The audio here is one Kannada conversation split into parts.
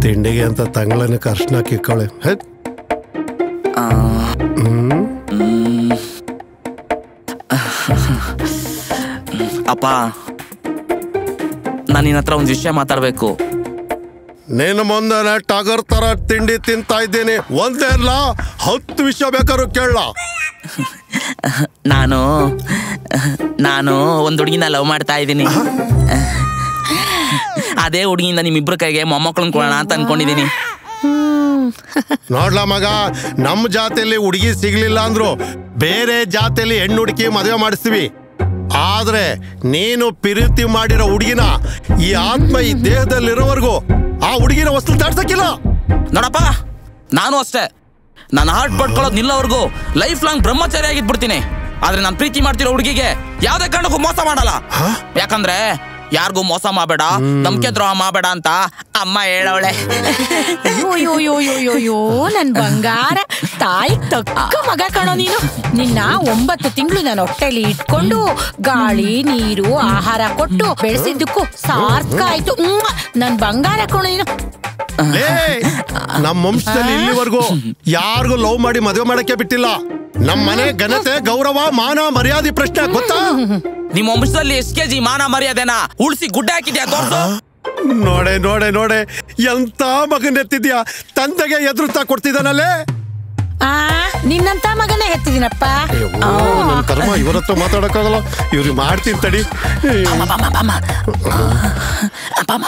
ತಿಂಡಿಗೆ ಅಂತ ತಂಗಳನ್ನ ಕರ್ಶನ ಕಿಕ್ಕಳೆ ಹತ್ ಆ, ಹ್ಮ್ ಮ್. ಅಪ್ಪ ನಾನು ನಿನ್ನ ಹತ್ರ ಒಂದು ವಿಷಯ ಮಾತಾಡ್ಬೇಕು ನಿನ್ನ ಮುಂದೆ ಟಗರ್ ತರ ತಿಂಡಿ ತಿಂತಾ ಇದ್ದೀನಿ ಒಂದೇ ಅಲ್ಲ ಹತ್ತು ವಿಷಯ ಬೇಕಾದ್ರು ಕೇಳ ನಾನು ನಾನು ಒಂದು ಹುಡುಗಿನ ಲವ್ ಮಾಡ್ತಾ ಇದ್ದೀನಿ ಅದೇ ಹುಡುಗಿಯಿಂದ ನಿಮ್ಮಿಬ್ರ ಕೈಗೆ ಮೊಮ್ಮಕ್ಕಳನ್ನ ಕೊಡೋಣ ಅಂತ ಅನ್ಕೊಂಡಿದ್ದೀನಿ ನೋಡ್ಲ ಮಗ ನಮ್ಮ ಜಾತಿಯಲ್ಲಿ ಹುಡುಗಿ ಸಿಗ್ಲಿಲ್ಲ ಅಂದ್ರು ಬೇರೆ ಜಾತಿಯಲ್ಲಿ ಹೆಣ್ಣು ಹುಡುಕಿ ಮದುವೆ ಮಾಡಿಸ್ತೀವಿ ಆದ್ರೆ ನೀನು ಪ್ರೀತಿ ಮಾಡಿರೋ ಹುಡುಗಿನ ಈ ಆತ್ಮ ಈ ದೇಹದಲ್ಲಿರೋವರೆಗೂ ಆ ಹುಡುಗಿನ ವಸ್ತು ದಾಟ್ಸಕ್ಕಿಲ್ಲ ನೋಡಪ್ಪ ನಾನು ಅಷ್ಟೇ ನಾನು ಹಾರ್ಟ್ ಪಡ್ಕೊಳ್ಳೋದು ನಿಲ್ಲೋವರೆಗೂ ಲೈಫ್ ಲಾಂಗ್ ಬ್ರಹ್ಮಚಾರಿ ಆಗಿದ್ಬಿಡ್ತೀನಿ ಆದ್ರೆ ನಾನು ಪ್ರೀತಿ ಮಾಡ್ತಿರೋ ಹುಡುಗಿಗೆ ಯಾವ್ದೇ ಕಾರಣಕ್ಕೂ ಮೋಸ ಮಾಡಲ್ಲ ಯಾಕಂದ್ರೆ ಯಾರಿಗೂ ಮೋಸ ಮಾಡಬೇಡ ನಂಬಿಕೆ ದ್ರೋಹ ಮಾಡಬೇಡ ಅಂತ ಅಮ್ಮ ಹೇಳವಳೆ ಅಯ್ಯೋ ಅಯ್ಯೋ ಅಯ್ಯೋ ಅಯ್ಯೋ ಅಯ್ಯೋ ಅಯ್ಯೋ ನನ್ ಬಂಗಾರ ತಾಯಿ ತಕ್ಕ ಮಗ ಕಣೋ ನೀನು ನಿನ್ನ ಒಂಬತ್ತು ತಿಂಗಳು ನಾನು ಹೊಟ್ಟೆಲಿ ಇಟ್ಕೊಂಡು ಗಾಳಿ ನೀರು ಆಹಾರ ಕೊಟ್ಟು ಬೆಳೆಸಿದ್ದಕ್ಕೂ ಸಾರ್ಥಕ ಆಯ್ತು ಮ್ವಾ! ನನ್ ಬಂಗಾರ ಕಣೋ ನೀನು ಲೇ ನಮ್ಮ ವಂಶದಲ್ಲಿ ಇಲ್ಲಿವರೆಗೂ ಯಾರಿಗೂ ಲವ್ ಮಾಡಿ ಮದುವೆ ಮಾಡಕ್ಕೆ ಬಿಟ್ಟಿಲ್ಲ ನಮ್ಮ ಮನೆ ಘನತೆ ಗೌರವ ಮಾನ ಮರ್ಯಾದೆ ಪ್ರಶ್ನೆ ಗೊತ್ತಾ ನಿಮ್ಮ ವಂಶದಲ್ಲಿ ಎಷ್ಟ್ ಕೆಜಿ ಮಾನ ಮರ್ಯಾದೆನ ಉಳಿಸಿ ಗುಡ್ಡೆ ಹಾಕಿದ್ಯಾ ತೋರ್ಸು ನೋಡೆ ನೋಡೆ ನೋಡೆ ಎಂತ ಮಗನ್ ಎತ್ತಿದ್ಯಾ ತಂದೆಗೆ ಎದುರುತ್ತಾ ಕೊಡ್ತಿದ್ದಾನಲ್ಲೇ ಆ ನಿನ್ನಂತ ಮಗನೇ ಹೆತ್ತಿದಿನಪ್ಪ ಅಯ್ಯೋ, ನನ್ ಕರ್ಮ ಇವ್ರ ಹತ್ರ ಮಾತಾಡಕ್ಕಾಗಲ್ಲ ಇವ್ರಿಗೆ ಮಾಡ್ತೀನಿ ತಡಿ ಅಮ್ಮ, ಬಮ್ಮ, ಬಮ್ಮ. ಆ, ಬಮ್ಮ.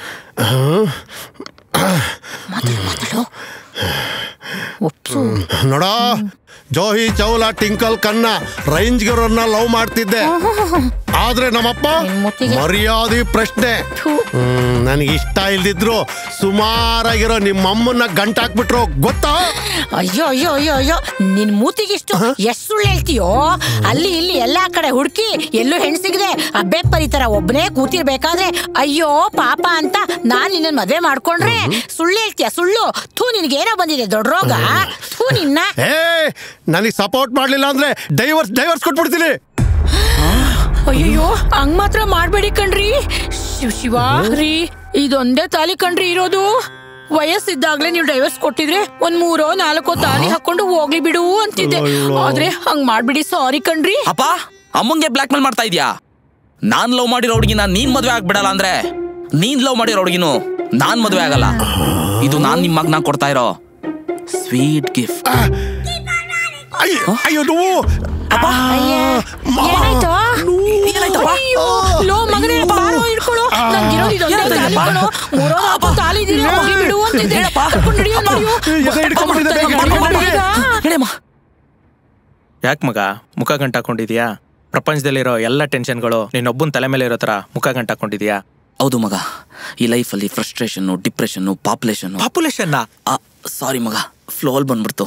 ಒಪ್ಸು ನೋಡ ಜೋಹಿ ಚೌಲ ಟಿಂಕಲ್ ಕನ್ನ ರೇಂಜ್ ಗರನ್ನ ಲವ್ ಮಾಡ್ತಿದ್ದೆ ಆದ್ರೆ ನಮ್ಮಪ್ಪ ನಿನ್ ಮುತ್ತಿಗೆ- ಮರ್ಯಾದೆ ಪ್ರಶ್ನೆ ಥು. ಹ್ಮ್ ನನಗೆ ಇಷ್ಟ ಇಲ್ದಿದ್ರು ಸುಮಾರಾಗಿರೋ ನಿಮ್ಮಮ್ಮನ್ನ ಗಂಟಾಕ್ಬಿಟ್ರು ಗೊತ್ತಾ ಅಯ್ಯೋ ಅಯ್ಯೋ ಅಯ್ಯೋ ಅಯ್ಯೋ ನಿನ್ ಮೂತಿಗಿಷ್ಟು ಎಷ್ಟ್ ಸುಳ್ಳು ಹೇಳ್ತೀಯೋ ಅಲ್ಲಿ ಇಲ್ಲಿ ಎಲ್ಲಾ ಕಡೆ ಹುಡುಕಿ ಎಲ್ಲೂ ಹೆಣ್ ಸಿಗದೆ ಅಬ್ಬೆ ಪರಿತರ ಒಬ್ನೇ ಕೂತಿರ್ಬೇಕಾದ್ರೆ ಅಯ್ಯೋ ಪಾಪ ಅಂತ ನಾನ್ ನಿನ್ನ ಮದ್ವೆ ಮಾಡ್ಕೊಂಡ್ರೆ ಸುಳ್ಳು ಹೇಳ್ತೀಯ ಸುಳ್ಳು ಥೂ ನಿನ್ಗೇನೋ ಬಂದಿದೆ ದೊಡ್ಡ ರೋಗ ಥೂ ನಿನ್ನ ಏ ನನಗೆ ಸಪೋರ್ಟ್ ಮಾಡ್ಲಿಲ್ಲ ಅಂದ್ರೆ ಡೈವರ್ಸ್ ಡೈವರ್ಸ್ ಕೊಟ್ಬಿಡ್ತೀನಿ ಅಯ್ಯೋ ಹಂಗ್ ಮಾತ್ರ ಮಾಡ್ಬೇಡಿ ಕಣ್ರಿ ಶಿವ ಶಿವ ರೀ ಇದೊಂದೇ ತಾಲಿ ಕಣ್ರಿ ಇರೋದು ವಯಸ್ಸಿದ್ದಾಗ್ಲೇ ನೀವು ಡೈವರ್ಸ್ ಕೊಟ್ಟಿದ್ರೆ ಒಂದ್ ಮೂರೋ ನಾಲ್ಕೋ ತಾಲಿ ಹಾಕೊಂಡು ಹೋಗ್ಲಿ ಬಿಡು ಅಂತಿದ್ದೆ ಅಯ್ಯೋ. ಆದ್ರೆ ಹಂಗ್ ಮಾಡ್ಬಿಡಿ ಸಾರಿ ಕಣ್ರಿ ಅಪ್ಪ ಅಮ್ಮಂಗೆ ಬ್ಲಾಕ್ ಮೇಲ್ ಮಾಡ್ತಾ ಇದ್ಯಾ ನಾನ್ ಲವ್ ಮಾಡಿರೋ ಹುಡುಗಿನ ನೀನ್ ಮದ್ವೆ ಆಗ್ಬಿಡಲ್ಲ ಅಂದ್ರೆ ನೀನ್ ಲವ್ ಮಾಡಿರೋ ಹುಡುಗಿನು ನಾನ್ ಮದ್ವೆ ಆಗಲ್ಲ ಇದು ನಾನ್ ನಿಮ್ ಮಗ್ನ ಕೊಡ್ತಾ ಇರೋ ಸ್ವೀಟ್ ಗಿಫ್ಟ್ ಅಯ್ಯೋ ಅಯ್ಯೋ ನೋವು ಅಯ್ಯ, ಏನಾಯ್ತು ಅಯ್ಯೋ, ಲೋ ಮಗನೇ ಬಾರೋ ಹಿಡ್ಕೊಳು ನಂಗಿರೋದು ಇದೊಂದೇ ಏನಾಯ್ತು ತಾಲಿ ಅಪ್ಪ? ಕಣೋ. ಮೂರೋ ನಾಲ್ಕೋ ತಾಲಿ ಇದೀನಿ, ಹೋಗ್ಲಿ ಬಿಡು ಅಂತಿದ್ದೆ. ಹೇಳಪ್ಪ. ಕರ್ಕೊಂಡ್ ನಡಿಯೋ, ನಡಿಯೋ. ಎದೆ ಹಿಡ್ಕೊಂಡ್ಬಿಟ್ಟಿದೆ, ಬೇಗ ಹಿಡ್ಕೊಂಡ್ ನಡಿ. ಹೇಳಮ್ಮ ಯಾಕೆ ಮಗ ಮುಖ ಗಂಟಾಕೊಂಡಿದ್ಯಾ ಪ್ರಪಂಚದಲ್ಲಿರೋ ಎಲ್ಲ ಟೆನ್ಷನ್ಗಳು ನಿನ್ನೊಬ್ಬನ ತಲೆ ಮೇಲೆ ಇರೋ ಥರ ಮುಖ ಗಂಟಾಕೊಂಡಿದ್ಯಾ ಹೌದು ಮಗ ಈ ಲೈಫಲ್ಲಿ ಫ್ರಸ್ಟ್ರೇಷನ್ನು ಡಿಪ್ರೆಷನ್ನು ಪಾಪ್ಯುಲೇಷನ್ನು ಪಾಪ್ಯುಲೇಷನ್ನ ಸಾರಿ ಮಗ ಫ್ಲೋಲ್ ಬಂದ್ಬಿಡ್ತು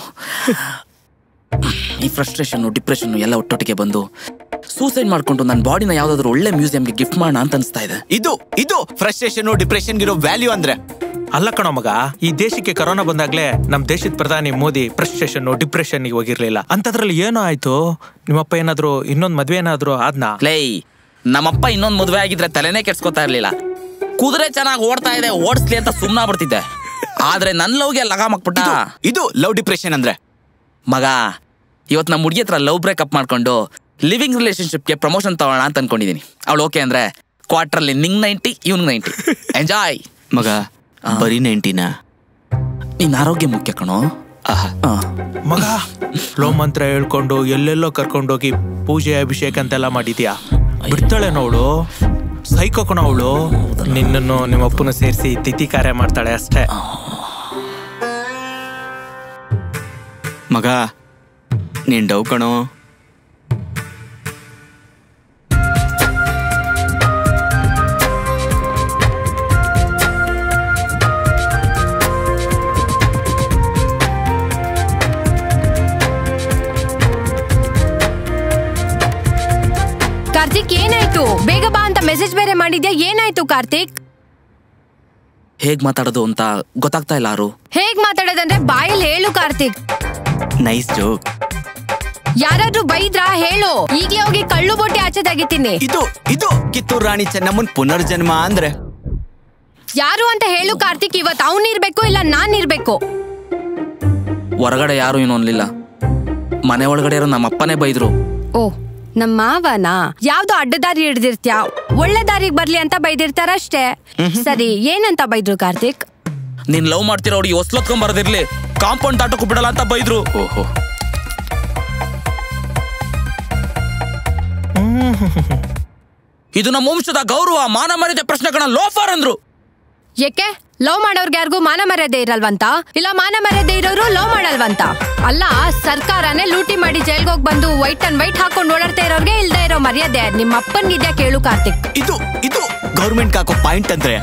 ಈ ಫ್ರಸ್ಟ್ರೇಷನ್ನು ಡಿಪ್ರೆಷನ್ನು ಎಲ್ಲ ಒಟ್ಟೊಟ್ಟಿಗೆ ಬಂದು ಸೂಸೈಡ್ ಮಾಡ್ಕೊಂಡು ನನ್ನ ಬಾಡಿನ ಯಾವ್ದಾದ್ರು ಒಳ್ಳೆ ಮ್ಯೂಸಿಯಂಗೆ ಗಿಫ್ಟ್ ಮಾಡೋಣ ಅಂತ ಅನಿಸ್ತಾ ಇದೆ ಇದು ಇದು ಫ್ರಸ್ಟ್ರೇಷನ್ ಡಿಪ್ರೆಷನ್ ಇರೋ ವ್ಯಾಲ್ಯೂ ಅಂದ್ರೆ ಅಲ್ಲ ಕಣೋ ಮಗ ಈ ದೇಶಕ್ಕೆ ಕರೋನಾ ಬಂದಾಗ್ಲೇ ನಮ್ ದೇಶದ ಪ್ರಧಾನಿ ಮೋದಿ ಫ್ರಸ್ಟ್ರೇಷನ್ ಡಿಪ್ರೆಷನ್ ಹೋಗಿರ್ಲಿಲ್ಲ ಅಂತದ್ರಲ್ಲಿ ಏನೋ ಆಯ್ತು ನಿಮ್ಮಪ್ಪ ಏನಾದ್ರು ಇನ್ನೊಂದ್ ಮದ್ವೆ ಏನಾದ್ರು ಆದ್ನಾ ಲೇ ನಮ್ಮಪ್ಪ ಇನ್ನೊಂದು ಮದುವೆ ಆಗಿದ್ರೆ ತಲೆನೇ ಕೆಡ್ಸ್ಕೊತಾ ಇರ್ಲಿಲ್ಲ ಕುದುರೆ ಚೆನ್ನಾಗಿ ಓಡ್ತಾ ಇದೆ ಓಡಿಸ್ಲಿ ಅಂತ ಸುಮ್ಮನ ಬಿಡ್ತಿದ್ದೆ ಆದ್ರೆ ನನ್ನ ಲವ್ಗೆ ಲಗಾಮ್ ಹಾಕ್ಬಿಟ್ಟ ಇದು ಲವ್ ಡಿಪ್ರೆಷನ್ ಅಂದ್ರೆ ಮಗ ಇವತ್ತು ನಮ್ಮ ಹುಡುಗಿ ಹತ್ರ ಲವ್ ಬ್ರೇಕಪ್ ಮಾಡ್ಕೊಂಡು ಲಿವಿಂಗ್ ರಿಲೇಶನ್ಶಿಪ್ಗೆ ಪ್ರಮೋಷನ್ ತಗೋಣ ಅಂತ ಅನ್ಕೊಂಡಿದೀನಿ ಅವಳು ಓಕೆ ಅಂದ್ರೆ ಕ್ವಾರ್ಟರ್ಲಿ ನಿಂಗ್ ನೈಂಟಿ ಇವ್ನಿಗೆ ನೈಂಟಿ ಎಂಜಾಯ್ ಮಗ ಬರೀ ನೈಂಟಿನ ನಿನ್ನ ಆರೋಗ್ಯ ಮುಖ್ಯ ಕಣೋ ಆಹಾ ಆ. ಮಗ ಲೋ ಮಂತ್ರ ಹೇಳ್ಕೊಂಡು ಎಲ್ಲೆಲ್ಲೋ ಕರ್ಕೊಂಡೋಗಿ ಪೂಜೆ ಅಭಿಷೇಕ ಅಂತೆಲ್ಲ ಮಾಡಿದ್ಯಾ ಬಿಡ್ತಾಳೆ ನೋಡು ಸೈಕೋ ಕಣ ಅವಳು ನಿನ್ನನ್ನು ನಿಮ್ಮಪ್ಪನ ಸೇರಿಸಿ ತಿಥಿ ಕಾರ್ಯ ಮಾಡ್ತಾಳೆ ಅಷ್ಟೇ ಮಗ ನೀನ್ ಡವ್ ಕಣೋ ಕಾರ್ತಿಕ್ ಏನಾಯ್ತು ಬೇಗ ಬಾ ಅಂತ ಮೆಸೇಜ್ ಬೇರೆ ಮಾಡಿದ್ಯಾ ಏನಾಯ್ತು ಕಾರ್ತಿಕ್ ಹೇಗ್ ಮಾತಾಡೋದು ಅಂತ ಗೊತ್ತಾಗ್ತಾ ಇಲ್ಲ ಆರು ಹೇಗ್ ಮಾತಾಡೋದಂದ್ರೆ ಬಾಯಲ್ಲಿ ಹೇಳು ಕಾರ್ತಿಕ್ ನೈಸ್ ಜೋಕ್ ಯಾರಾದ್ರೂ ಬೈದ್ರಾ ಹೇಳು ಈಗ್ಲೇ ಹೋಗಿ ಕಳ್ಳು ಬೊಟ್ಟೆ ಆಚೆ ತೆಗಿತೀನಿ ಇದು ಇದು ಕಿತ್ತೂರು ರಾಣಿ ಚೆನ್ನಮ್ಮನ್ ಪುನರ್ಜನ್ಮ ಅಂದ್ರೆ ಯಾರು ಅಂತ ಹೇಳು ಕಾರ್ತಿಕ್ ಇವತ್ ಅವ್ನ್ ಇರ್ಬೇಕು ಇಲ್ಲ ನಾನ್ ಇರ್ಬೇಕು ಹೊರಗಡೆ ಯಾರು ಏನು ಅನ್ಲಿಲ್ಲ ಮನೆ ಒಳಗಡೆ ಇರೋ ನಮ್ಮ ಅಪ್ಪನೇ ಬೈದ್ರು ಓ ನಮ್ಮ ಮಾವನ ಯಾವ್ದೋ ಅಡ್ಡದಾರಿ ಹಿಡ್ದಿರ್ತ್ಯಾ ಒಳ್ಳೆ ದಾರಿಗೆ ಬರ್ಲಿ ಅಂತ ಬೈದಿರ್ತಾರ ಅಷ್ಟೇ ಸರಿ ಏನಂತ ಬೈದ್ರು ಕಾರ್ತಿಕ್ ನೀನ್ ಲವ್ ಮಾಡ್ತಿರೋ ಹುಡುಗಿ ಹೊಸ್ಲೊತ್ಕೊಂಡ್ ಬರೋದಿರ್ಲಿ ಕಾಂಪೌಂಡ್ ದಾಟಕ್ಕೂ ಬಿಡಲ್ಲ ಅಂತ ಬೈದ್ರು ಓಹೋ ಇದು ನಮ್ಮ ವಂಶದ ಗೌರವ ಮಾನ ಮರ್ಯಾದೆ ಪ್ರಶ್ನೆಗಳನ್ನ ಲೋಫರ್ ಅಂದ್ರು ಏಕೆ ಲವ್ ಮಾಡೋರ್ಗೆ ಯಾರಿಗೂ ಮಾನ ಮರ್ಯಾದೆ ಇರಲ್ವಂತ ಇಲ್ಲ ಮಾನ ಮರ್ಯಾದೆ ಇರೋರು ಲವ್ ಮಾಡಲ್ವಂತ ಅಲ್ಲ ಸರ್ಕಾರನೇ ಲೂಟಿ ಮಾಡಿ ಜೈಲ್ಗೆ ಹೋಗಿ ಬಂದು ವೈಟ್ ಅಂಡ್ ವೈಟ್ ಹಾಕೊಂಡು ಓಡಾಡ್ತಾ ಇರೋರ್ಗೆ ಇಲ್ದೇ ಇರೋ ಮರ್ಯಾದೆ ನಿಮ್ಮ ಅಪ್ಪನ್ಗಿದ್ಯಾ ಕೇಳು ಕಾರ್ತಿಕ್ ಇದು ಇದು ಗೌರ್ಮೆಂಟ್ ಹಾಕೋ ಪಾಯಿಂಟ್ ಅಂದ್ರೆ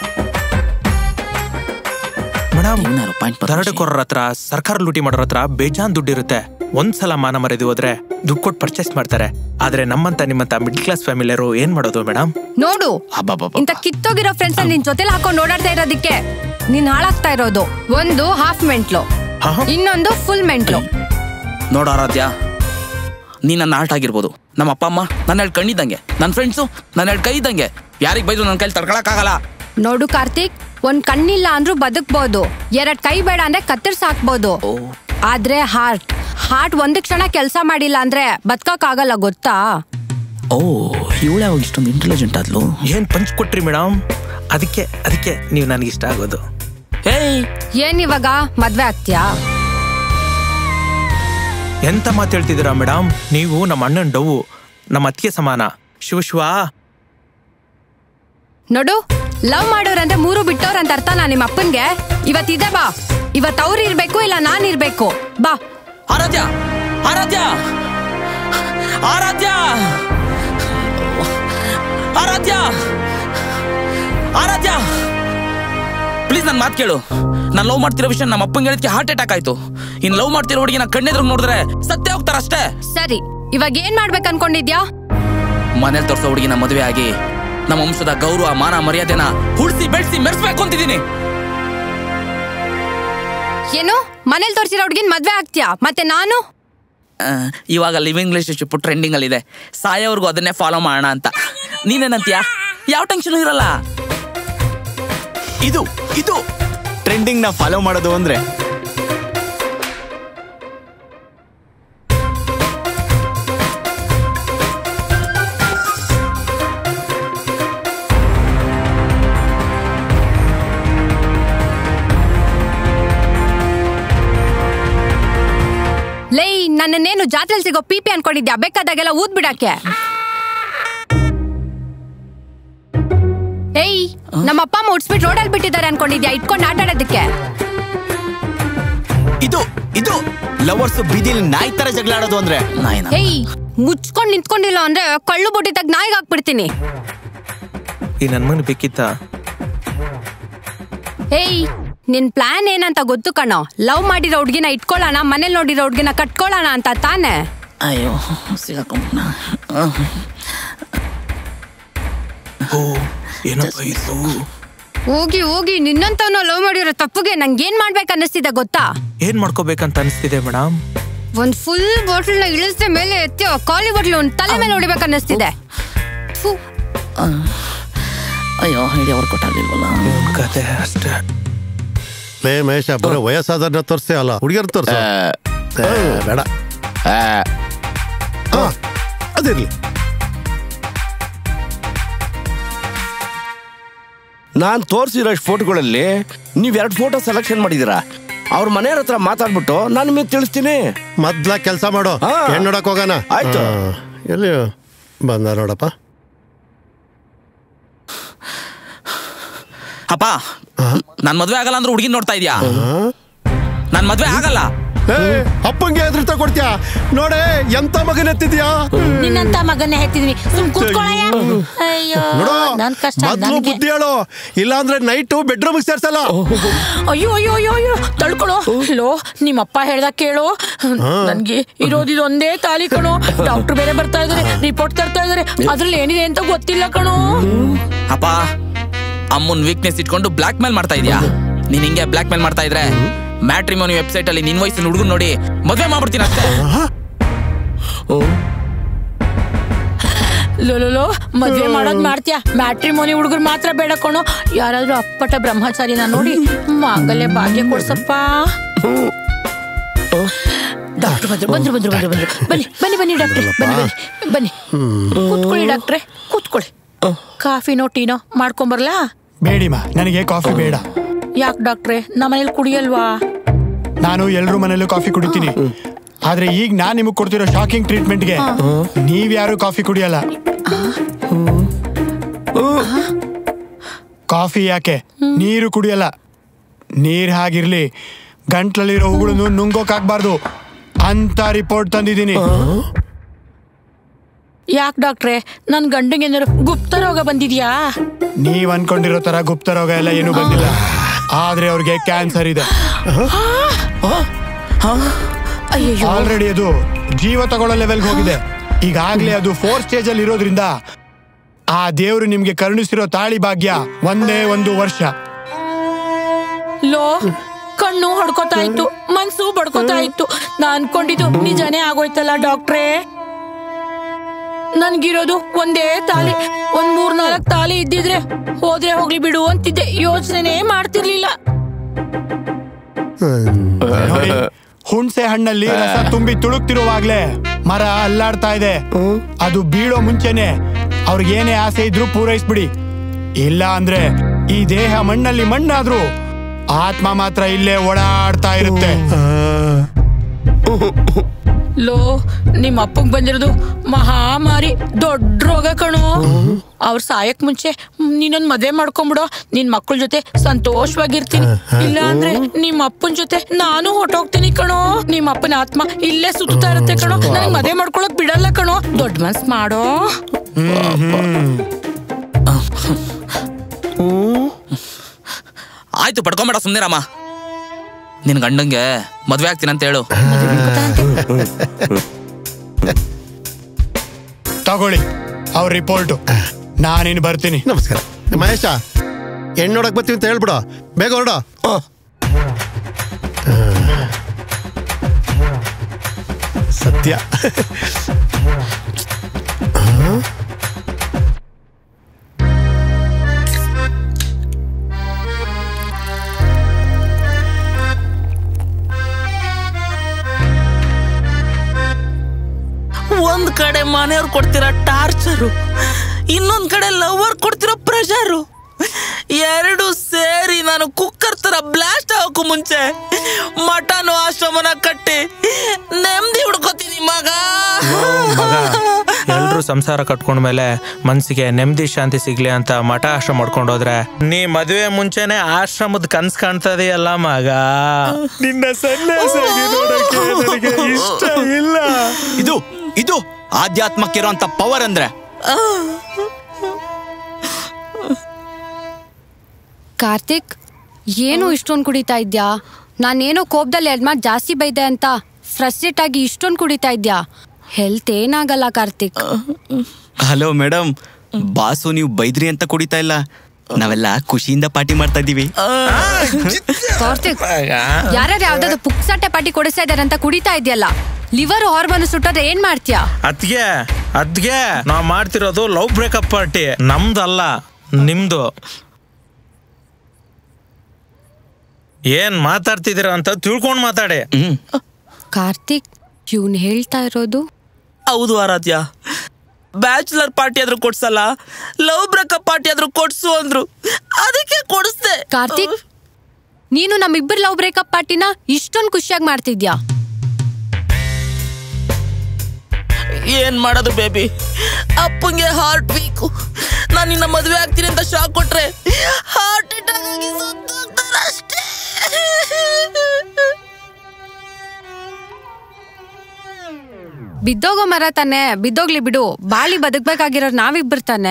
ಮೇಡಮ್ ಇವ್ನ್ಯಾರು point ಪದ್ಮಶ್ರೀ? ದರೋಡೆಕೋರರ ಹತ್ರ ಸರ್ಕಾರ ಲೂಟಿ ಮಾಡೋರ ಹತ್ರ ಬೇಜಾನ್ ದುಡ್ಡಿರುತ್ತೆ ಒಂದ್ಸಲ ಮಾನ ಮರೆದು ಹೋದ್ರೆ ದುಡ್ಡು ಕೊಟ್ಟು ಪರ್ಚೇಸ್ ಮಾಡ್ತಾರೆ ಆದ್ರೆ ನಮ್ಮಂತ ನಿಮ್ಮಂತ ಮಿಡ್ಲ್ ಕ್ಲಾಸ್ ಫ್ಯಾಮಿಲಿಯರು ಏನ್ ಮಾಡೋದು ಮೇಡಮ್ ನೋಡು ಅಬ್ಬಬ್ಬಬ್ಬ. ಇಂತ ಕಿತ್ತೋಗಿರೋ ಫ್ರೆಂಡ್ಸ್ ನಿನ್ ಜೊತೆಲಿ ಹಾಕೊಂಡು ಓಡಾಡ್ತಾ ಇರೋದಕ್ಕೆ ನೀನ್ ಹಾಳಾಗ್ತಾ ಇರೋದು ಒಂದು ಹಾಫ್ ಮೆಂಟ್ಲು ಹಾ, ಹಾ. ಇನ್ನೊಂದು ಫುಲ್ ಮೆಂಟ್ಲು ನೋಡ ಆರಾಧ್ಯ ನೀ ನನ್ನ ಆರ್ಟ್ ಆಗಿರ್ಬೋದು ನಮ್ಮ ಅಪ್ಪ ಅಮ್ಮ ನನ್ನ ಎರಡು ಕಣ್ಣಿದ್ದಂಗೆ ನನ್ನ ಫ್ರೆಂಡ್ಸು ನನ್ನ ಎರಡು ಕೈ ಇದ್ದಂಗೆ ಯಾರಿಗೆ ಬೈದ್ರು ನನ್ನ ಕೈಲಿ ತಡ್ಕೊಳಕ್ಕಾಗಲ್ಲ ನೋಡು ಕಾರ್ತಿಕ್ ಒಂದ್ ಕಣ್ಣಿಲ್ಲ ಅಂದ್ರೂ ಬದುಕ್ಬೋದು ಎರಡ್ ಕೈ ಬೇಡ ಅಂದ್ರೆ ಕತ್ತರ್ಸ್ ಹಾಕ್ಬೋದು ಆದ್ರೆ ಹಾರ್ಟ್ ಹಾರ್ಟ್ ಒಂದ್ ಕ್ಷಣ ಕೆಲಸ ಮಾಡಿಲ್ಲ ಅಂದ್ರೆ ಬದುಕಕ್ಕಾಗಲ್ಲ ಗೊತ್ತಾ ಓ ಇವಳು ಯಾವಾಗ ಇಷ್ಟೊಂದು ಇಂಟೆಲಿಜೆಂಟ್ ಆದ್ಲು ಏನ್ ಪಂಚ್ ಕೊಟ್ರಿ ಮೇಡಮ್ ಅದಕ್ಕೆ ಅದಕ್ಕೆ ನೀವು ನನಗೆ ಇಷ್ಟ ಆಗೋದು ಹೇಯ್ ಏನ್ ಇವಾಗ ಮದ್ವೆ ಆಗ್ತೀಯಾ ಎಂತ ಮಾತು ಹೇಳ್ತಿದ್ದೀರಾ ಮೇಡಮ್ ನೀವು ನಮ್ಮ ಅಣ್ಣನ್ ಡವ್ವು ನಮ್ಮ ಅತ್ತಿಗೆ ಸಮಾನ ಶಿವ ಶಿವ ನೋಡು ಲವ್ ಮಾಡೋರಂದ್ರೆ ಮೂರು ಬಿಟ್ಟವ್ರಂತ ಅರ್ಥ ನಾ ನಿಮ್ಮ ಅಪ್ಪನ್ಗೆ ಇವತ್ತಿದೆ ಬಾ ಇವತ್ ಅವ್ರು ಇರ್ಬೇಕು ಇಲ್ಲ ನಾನ್ ಇರ್ಬೇಕು ಬಾ ಆರಾಧ್ಯ ಆರಾಧ್ಯ ಆರಾಧ್ಯ ಆರಾಧ್ಯ ಆರಾಧ್ಯ ಪ್ಲೀಸ್ ನನ್ನ ಮಾತು ಕೇಳು ನಾನು ಲವ್ ಮಾಡ್ತಿರೋ ವಿಷಯ ನಮ್ಮ ಅಪ್ಪಂಗೆ ಹೇಳಿದ್ಕೆ ಹಾರ್ಟ್ ಅಟ್ಯಾಕ್ ಆಯ್ತು ಇನ್ ಲವ್ ಮಾಡ್ತಿರೋ ಹುಡುಗಿ ನಾ ಕಣ್ಣೆದ್ರು ನೋಡಿದ್ರೆ ಸತ್ಯ ಹೋಗ್ತಾರ ಅಷ್ಟೇ ಸರಿ ಇವಾಗ ಏನ್ ಮಾಡ್ಬೇಕು ಅನ್ಕೊಂಡಿದ್ಯಾ ಮನೇಲಿ ತೋರ್ಸೋ ಹುಡುಗಿನ ಮದುವೆ ಆಗಿ ನಮ್ಮ ವಂಶದ ಗೌರವ ಮಾನ ಮರ್ಯಾದೆನ ಉಳಿಸಿ ಬೆಳೆಸಿ ಮೆರೆಸ್ಬೇಕು ಅಂತಿದ್ದೀನಿ ಏನು ಮನೇಲಿ ತೋರಿಸಿರೋ ಹುಡ್ಗಿನ್ ಮದ್ವೆ ಆಗ್ತೀಯಾ ಮತ್ತೆ ನಾನು ಆ, ಇವಾಗ ಲಿವಿಂಗ್ ರಿಲೇಶನ್ಶಿಪ್ ಟ್ರೆಂಡಿಂಗ್ ಅಲ್ಲಿ ಇದೆ ಸಾಯೋವರೆಗೂ ಅದನ್ನೇ ಫಾಲೋ ಮಾಡೋಣ ಅಂತ ನೀನೇನಂತೀಯ ಯಾವ ಟೆನ್ಷನ್ ಇರಲ್ಲ ಇದು ಇದು ಟ್ರೆಂಡಿಂಗ್ ನ ಫಾಲೋ ಮಾಡೋದು ಅಂದ್ರೆ ಲೈ ನನ್ನನ್ನೇನು ಜಾತ್ರೆಲ್ ಸಿಗೋ ಪಿಪಿ ಅನ್ಕೊಂಡಿದ್ಯಾ ಬೇಕಾದಾಗೆಲ್ಲ ಊದ್ ಬಿಡಕ್ಕೆ ಏಯ್ ನಮ್ಮ ಅಪ್ಪ ಅಮ್ಮ ಉಡ್ಸ್ಬಿಟ್ಟು ರೋಡಲ್ಲಿ ಬಿಟ್ಟಿದ್ದಾರೆ ಅನ್ಕೊಂಡಿದ್ಯಾ ಇಟ್ಕೊಂಡು ಆಟ ಆಡೋದಕ್ಕೆ ಇದು ಇದು ಲವರ್ಸ್ ಬೀದಿಲಿ ನಾಯಿ ತರ ಜಗಳ ಆಡೋದು ಅಂದ್ರೆ ನಾಯಿನ ಏಯ್ ಮುಚ್ಕೊಂಡ್ ನಿಂತ್ಕೊಂಡಿಲ್ಲ ಅಂದ್ರೆ ಕಳ್ಳು ಬುಟ್ಟಿ ತಗ್ ನಾಯಿಗೆ ಹಾಕ್ಬಿಡ್ತೀನಿ ಈ ನನ್ ಮಗನ್ ಬೇಕಿತ್ತ ಏಯ್ ನಿನ್ ಪ್ಲಾನ್ ಏನಂತ ಗೊತ್ತು ಕಣೋ ಲವ್ ಮಾಡಿರೋ ಹುಡ್ಗಿನ ಇಟ್ಕೊಳ್ಳೋಣ ಮನೇಲಿ ನೋಡಿರೋ ಹುಡ್ಗಿನ ಕಟ್ಕೊಳ್ಳೋಣ ಅಂತ ತಾನೆ ಅಯ್ಯೋ ಸಿಗಾಕೊಂಡ ಓ ಏನಪ್ಪ ಇದು ಹೋಗಿ ಹೋಗಿ ನಿನ್ನಂತವನ್ನ ಲವ್ ಮಾಡಿರೋ ತಪ್ಪುಗೆ ನಂಗೆ ಏನ್ ಮಾಡ್ಬೇಕು ಅನ್ನಿಸ್ತಿದೆ ಗೊತ್ತಾ ಏನ್ ಮಾಡ್ಕೋಬೇಕಂತ ಅನಿಸ್ತಿದೆ ಮೇಡಮ್ ಒಂದ್ ಫುಲ್ ಬಾಟಲ್ ನ ಇಳಿಸ್ದ ಮೇಲೆ ಎತ್ತಿ ಖಾಲಿ ಬಾಟ್ಲ್ ಒಂದ್ ತಲೆ ಮೇಲೆ ಹೊಡಿಬೇಕು ಅನ್ನಿಸ್ತಿದೆ ಥು. ಅಯ್ಯೋ ಐಡಿಯಾ ವರ್ಕೌಟ್ ಆಗ್ಲಿಲ್ವಲ್ಲ ಇವನ್ ಕತೆ ಅಷ್ಟೇ ಲೇ ಮಹೇಶ ಬರೋ ವಯಸ್ಸಾದವ್ರನ್ನ ತೋರಿಸ್ತೇ ಅಲ್ಲ ಹುಡುಗಿಯರ್ ತೋರ್ಸ ಬೇಡ ಹಾ ಅದಿರ್ಲಿ ನಾನು ತೋರಿಸಿರೋ ಫೋಟೋಗಳಲ್ಲಿ ನೀವು ಎರಡು ಫೋಟೋ ಸೆಲೆಕ್ಷನ್ ಮಾಡಿದ್ದೀರಾ ಅವ್ರ ಮನೆಯವ್ರ ಹತ್ರ ಮಾತಾಡ್ಬಿಟ್ಟು ನಾನು ನಿಮಗೆ ತಿಳಿಸ್ತೀನಿ ಮೊದ್ಲ ಕೆಲಸ ಮಾಡು ಹಾ. ಹೆಣ್ಣು ನೋಡಕ್ ಹೋಗೋಣ ಆಯ್ತು. ಹಾ, ಎಲ್ಲಿ ಬಂದ ನೋಡಪ್ಪ ಅಪ್ಪ ನನ್ ಮದ್ವೆ ಆಗಲ್ಲ ಅಂದ್ರೆ ಹುಡುಗಿ ನೋಡ್ತಾ ಇದೀಯಾ ನನ್ ಮದ್ವೆ ಆಗಲ್ಲ ಏ, ಅಪ್ಪಂಗೆ ಎದುರು ಕೊಡ್ತೀಯಾ ನೋಡೆ ಎಂತ ಮಗನ ಎತ್ತಿದ್ಯಾ ನಿನ್ನಂತ ಮಗನ್ನೇ ಹೇಳ್ತಿದ್ವಿ ಸುಮ್ ಕೂತ್ಕೊಳ್ಳಯ್ಯ ಅಯ್ಯೋ ನೋಡು ನನ್ ಕಷ್ಟ ಮೊದ್ಲು ನನ್ಗೆ ಬುದ್ಧಿ ಹೇಳು ಇಲ್ಲಾಂದ್ರೆ ನೈಟು ಬೆಡ್ರೂಮ್ ಸೇರ್ಸಲ್ಲ ಅಯ್ಯೋ ಅಯ್ಯೋ ಅಯ್ಯೋ ಅಯ್ಯೋ ತಳ್ಕೊಳೋ ಲೋ ನಿಮ್ಮಪ್ಪ ಹೇಳ್ದ ಕೇಳು ನನ್ಗೆ ಇರೋದಿದು ಒಂದೇ ತಾಲಿ ಕಣೋ ಡಾಕ್ಟರ್ ಬೇರೆ ಬರ್ತಾ ಇದಾರೆ ರಿಪೋರ್ಟ್ ತರ್ತಾ ಇದಾರೆ ಅದ್ರಲ್ಲಿ ಏನಿದೆ ಅಂತ ಗೊತ್ತಿಲ್ಲ ಕಣೋ ಅಪ್ಪ ಅಮ್ಮನ್ ವೀಕ್ನೆಸ್ ಇಟ್ಕೊಂಡು ಬ್ಲಾಕ್ ಮೇಲ್ ಮಾಡ್ತಾ ಇದೀಯಾ ನೀನ್ ಹಿಂಗೆ ಬ್ಲಾಕ್ ಮೇಲ್ ಮಾಡ್ತಾ ಇದ್ರೆ ಮ್ಯಾಟ್ರಿಮೋನಿ ವೆಬ್ಸೈಟ್ ಅಲ್ಲಿ ನಿನ್ ವಯಸ್ಸಿನ ಹುಡುಗನ್ ನೋಡಿ ಮದ್ವೆ ಮಾಡ್ಬಿಡ್ತೀನಿ ಅಷ್ಟೇ ಲೋ ಮದ್ವೆ ಮಾಡೋದ್ ಮಾಡ್ತೀಯ ಮ್ಯಾಟ್ರಿಮೋನಿ ಹುಡುಗರು ಮಾತ್ರ ಬೇಡ ಕಣೋ ಯಾರಾದ್ರೂ ಅಪ್ಪಟ ಬ್ರಹ್ಮಚಾರಿನ ನೋಡಿ ಮಾಂಗಲ್ಯ ಭಾಗ್ಯ ಕೊಡ್ಸಪ್ಪ ಡಾಕ್ಟರ್ ಬಂದ್ರು ಬಂದ್ರು ಬಂದ್ರು ಬಂದ್ರು ಬಂದ್ರು ಬನ್ನಿ ಬನ್ನಿ ಬನ್ನಿ ಡಾಕ್ಟ್ರೆ ಬನ್ನಿ ಬನ್ನಿ ಬನ್ನಿ ಕೂತ್ಕೊಳ್ಳಿ ಡಾಕ್ಟ್ರೆ ಕೂತ್ಕೊಳ್ಳಿ ಕಾಫಿನೋ ಟೀನೋ ಮಾಡ್ಕೊಂಬರ್ಲಾ ಬೇಡಿಮ್ಮ ನನಗೆ ಕಾಫಿ ಬೇಡ ಯಾಕೆ ಡಾಕ್ಟ್ರೆ ನಮ್ಮನೇಲಿ ಕುಡಿಯಲ್ವಾ ನಾನು ಎಲ್ರ ಮನೇಲೂ ಕಾಫಿ ಕುಡಿತೀನಿ ಆದ್ರೆ ಈಗ ನಾನ್ ನಿಮಗ್ ಕೊಡ್ತಿರೋ ಶಾಕಿಂಗ್ ಟ್ರೀಟ್ಮೆಂಟ್ಗೆ ನೀವ್ಯಾರು ಕಾಫಿ ಕುಡಿಯಲ್ಲ ಕಾಫಿ ಯಾಕೆ ನೀರು ಕುಡಿಯಲ್ಲ ನೀರ್ ಹಾಗಿರ್ಲಿ ಗಂಟ್ಲಲ್ಲಿರೋ ಹೂಗಳನ್ನು ನುಂಗೋಕಾಗ್ಬಾರ್ದು ಅಂತ ರಿಪೋರ್ಟ್ ತಂದಿದ್ದೀನಿ ಯಾಕೆ ಡಾಕ್ಟ್ರೆ ನನ್ ಗಂಡಂಗೆ ಏನಾರು ಗುಪ್ತ ರೋಗ ಬಂದಿದ್ಯಾ ನೀವ್ ಅನ್ಕೊಂಡಿರೋ ತರ ಗುಪ್ತ ರೋಗ ಎಲ್ಲ ಏನೂ ಬಂದಿಲ್ಲ ಆದ್ರೆ ಅವ್ರಿಗೆ ಕ್ಯಾನ್ಸರ್ ಇದೆ ಅಯ್ಯಯ್ಯೋ ಆಲ್ರೆಡಿ ಅದು ಜೀವ ತಗೊಳ್ಳೋ ಲೆವೆಲ್ಗೆ ಹೋಗಿದೆ ಈಗಾಗ್ಲೇ ಅದು ಫೋರ್ ಸ್ಟೇಜ್ ಅಲ್ಲಿ ಇರೋದ್ರಿಂದ ಆ ದೇವ್ರು ನಿಮ್ಗೆ ಕರುಣಿಸಿರೋ ತಾಳಿ ಭಾಗ್ಯ ಒಂದೇ ಒಂದು ವರ್ಷ ಲೋ ಕಣ್ಣು ಹೊಡ್ಕೋತಾ ಇತ್ತು ಮನ್ಸು ಬಡ್ಕೋತಾ ಇತ್ತು ನಾ ಅನ್ಕೊಂಡಿದ್ದು ನಿಜನೇ ಆಗೋಯ್ತಲ್ಲ ಡಾಕ್ಟ್ರೇ ನನ್ಗಿರೋದು ಒಂದೇ ತಾಲಿ ಒಂದ್ ಮೂರ್ ನಾಲ್ಕ್ ತಾಲಿ ಇದ್ದಿದ್ರೆ ಹೋದ್ರೆ ಹೋಗ್ಲಿ ಬಿಡು ಅಂತಿದ್ದೆ ಯೋಚನೆ ಮಾಡ್ತಿರ್ಲಿಲ್ಲ ನೋಡಿ ಹುಣ್ಸೆ ಹಣ್ಣಲ್ಲಿ ರಸ ತುಂಬಿ ತುಳುಕ್ತಿರುವಾಗ್ಲೇ ಮರ ಅಲ್ಲಾಡ್ತಾ ಇದೆ ಅದು ಬೀಳೋ ಮುಂಚೆನೆ ಅವ್ರಿಗೆ ಏನೇ ಆಸೆ ಇದ್ರೂ ಪೂರೈಸ್ಬಿಡಿ ಇಲ್ಲ ಅಂದ್ರೆ ಈ ದೇಹ ಮಣ್ಣಲ್ಲಿ ಮಣ್ಣಾದ್ರೂ ಆತ್ಮ ಮಾತ್ರ ಇಲ್ಲೇ ಓಡಾಡ್ತಾ ಇರುತ್ತೆ ಲೋ ನಿಮ್ಮ ಅಪ್ಪಗ್ ಬಂದಿರೋದು ಮಹಾಮಾರಿ ದೊಡ್ಡ ರೋಗ ಕಣೋ ಅವ್ರ ಸಾಯಕ್ ಮುಂಚೆ ನೀನೊಂದ್ ಮದ್ವೆ ಮಾಡ್ಕೊಂಬಿಡೋ ನಿನ್ ಮಕ್ಕಳ ಜೊತೆ ಸಂತೋಷವಾಗಿರ್ತೀನಿ ಇಲ್ಲ ಅಂದ್ರೆ ನಿಮ್ಮ ಅಪ್ಪನ ಜೊತೆ ನಾನು ಹೊಟ್ಟೋಗ್ತೀನಿ ಕಣೋ ನಿಮ್ಮ ಅಪ್ಪನ ಆತ್ಮ ಇಲ್ಲೇ ಸುತ್ತಾ ಇರುತ್ತೆ ಕಣೋ ನನಗ್ ಮದ್ವೆ ಮಾಡ್ಕೊಳಕ್ ಬಿಡಲ್ಲ ಕಣೋ ದೊಡ್ಡ ಮನ್ಸ್ ಮಾಡೋ ಆಯ್ತು ಪಡ್ಕೊಂಬೇಡ ಸುಮ್ನಿರಮ್ಮ ನಿನ್ ಗಂಡಂಗೆ ಮದ್ವೆ ಆಗ್ತೀನಿ ಅಂತ ಹೇಳು ತಗೊಳ್ಳಿ ಅವ್ರ ರಿಪೋರ್ಟು ನಾನಿನ್ ಬರ್ತೀನಿ ನಮಸ್ಕಾರ ಮಹೇಶ ಹೆಣ್ಣು ನೋಡಕ್ ಬರ್ತೀವಿ ಅಂತ ಹೇಳ್ಬಿಡು ಬೇಗ ಹೊರಡ ಸತ್ಯ ಒಂದ್ ಕಡೆ ಮನೆಯವ್ರು ಕೊಡ್ತಿರೋ ಟಾರ್ಚರು ಇನ್ನೊಂದ್ ಕಡೆ ಲವರ್ ಕೊಡ್ತಿರೋ ಪ್ರೆಷರು ಎರಡು ಸೇರಿ ನಾನು ಕುಕ್ಕರ್ ತರ ಬ್ಲಾಸ್ಟ್ ಆಗೋಕು ಮುಂಚೆ ಮಟನ್ ಆಶ್ರಮನ ಕಟ್ಟಿ ನೆಮ್ಮದಿ ಹುಡ್ಕೋತೀನಿ ಮಗ ಎಲ್ರು ಸಂಸಾರ ಕಟ್ಕೊಂಡ್ಮೇಲೆ ಮನ್ಸಿಗೆ ನೆಮ್ಮದಿ ಶಾಂತಿ ಸಿಗ್ಲಿ ಅಂತ ಮಠ ಆಶ್ರಮ ಮಾಡ್ಕೊಂಡೋದ್ರೆ ನೀ ಮದುವೆ ಮುಂಚೆನೆ ಆಶ್ರಮದ ಕನ್ಸ್ ಕಾಣ್ತದೆಯಲ್ಲ ಮಗ ನಿನ್ನ ಸನ್ಯಾಸಾಗಿ ನೋಡಕ್ಕೆ ನನಗೆ ಇಷ್ಟ ಇಲ್ಲ ಇದು ಇದು ಆಧ್ಯಾತ್ಮಕ್ಕಿರೋಂಥ ಪವರ್ ಅಂದ್ರೆ ಕಾರ್ತಿಕ್ ಏನು ಇಷ್ಟೊಂದು ಕುಡಿತಾ ಇದ್ಯಾ ನಾನೇನೋ ಕೋಪದಲ್ಲಿ ಎರಡು ಮಾತು ಜಾಸ್ತಿ ಬೈದೆ ಅಂತ ಫ್ರಸ್ಟ್ರೇಟ್ ಆಗಿ ಇಷ್ಟೊಂದು ಕುಡಿತಾ ಇದ್ಯಾ ಹೆಲ್ತ್ ಏನಾಗಲ್ಲ ಕಾರ್ತಿಕ್ ಹಲೋ ಮೇಡಮ್ ಬಾಸು ನೀವು ಬೈದ್ರಿ ಅಂತ ಕುಡಿತಾ ಇಲ್ಲ ನಾವೆಲ್ಲ ಖುಷಿಯಿಂದ ಪಾರ್ಟಿ ಮಾಡ್ತಾ ಇದೀವಿ ಕಾರ್ತಿಕ್ ಯಾರ್ಯಾರು ಯಾವ್ದಾದ್ರು ಪುಕ್ಸಟ್ಟೆ ಪಾಟಿ ಕೊಡಿಸ್ತಾ ಇದಾರೆ ಅಂತ ಕುಡಿತಾ ಇದೆಯಲ್ಲ ಲಿವರ್ ಹಾರ್ಮೋನ್ ಸುಟ್ಟೋದ್ರೆ ಏನ್ ಮಾಡ್ತೀಯಾ ಅದ್ಗೆ ಅದ್ಗೆ ನಾವ್ ಮಾಡ್ತಿರೋದು ಲವ್ ಬ್ರೇಕಪ್ ಪಾರ್ಟಿ ನಮ್ದಲ್ಲ ನಿಮ್ದು ಏನ್ ಮಾತಾಡ್ತಿದ್ದೀರ ಅಂತ ತಿಳ್ಕೊಂಡ್ ಮಾತಾಡಿ ಹ್ಮ್ ಕಾರ್ತಿಕ್ ಇವ್ನ್ ಹೇಳ್ತಾ ಇರೋದು ಹೌದು ಆರಾಧ್ಯ ಬ್ಯಾಚುಲರ್ ಪಾರ್ಟಿ ಆದ್ರೂ ಕೊಡ್ಸಲ್ಲ ಲವ್ ಬ್ರೇಕಪ್ ಪಾರ್ಟಿ ಆದ್ರೂ ಕೊಡ್ಸು ಅಂದ್ರು ಅದಕ್ಕೆ ಕೊಡಿಸ್ದೆ ಕಾರ್ತಿಕ್ ನೀನು ನಮ್ಮಿಬ್ಬರ ಲವ್ ಬ್ರೇಕಪ್ ಪಾರ್ಟಿನ ಇಷ್ಟೊಂದು ಖುಷಿಯಾಗಿ ಮಾಡ್ತಿದ್ಯಾ ಏನ್ ಮಾಡೋದು ಬೇಬಿ ಅಪ್ಪಂಗೆ ಹಾರ್ಟ್ ವೀಕು ನಾನು ನಿನ್ನ ಮದುವೆ ಆಗ್ತೀನಿ ಅಂತ ಶಾಕ್ ಕೊಟ್ರೆ ಹಾರ್ಟ್ ಅಟ್ಯಾಕ್ ಆಗಿ ಸತ್ತೋಗ್ತಾರೆ ಅಷ್ಟೇ ಬಿದ್ದೋಗೋ ಮರ ತಾನೆ ಬಿದ್ದೋಗ್ಲಿ ಬಿಡು ಬಾಳಿ ಬದುಕ್ಬೇಕಾಗಿರೋರು ನಾವಿಬ್ಬರು ತಾನೆ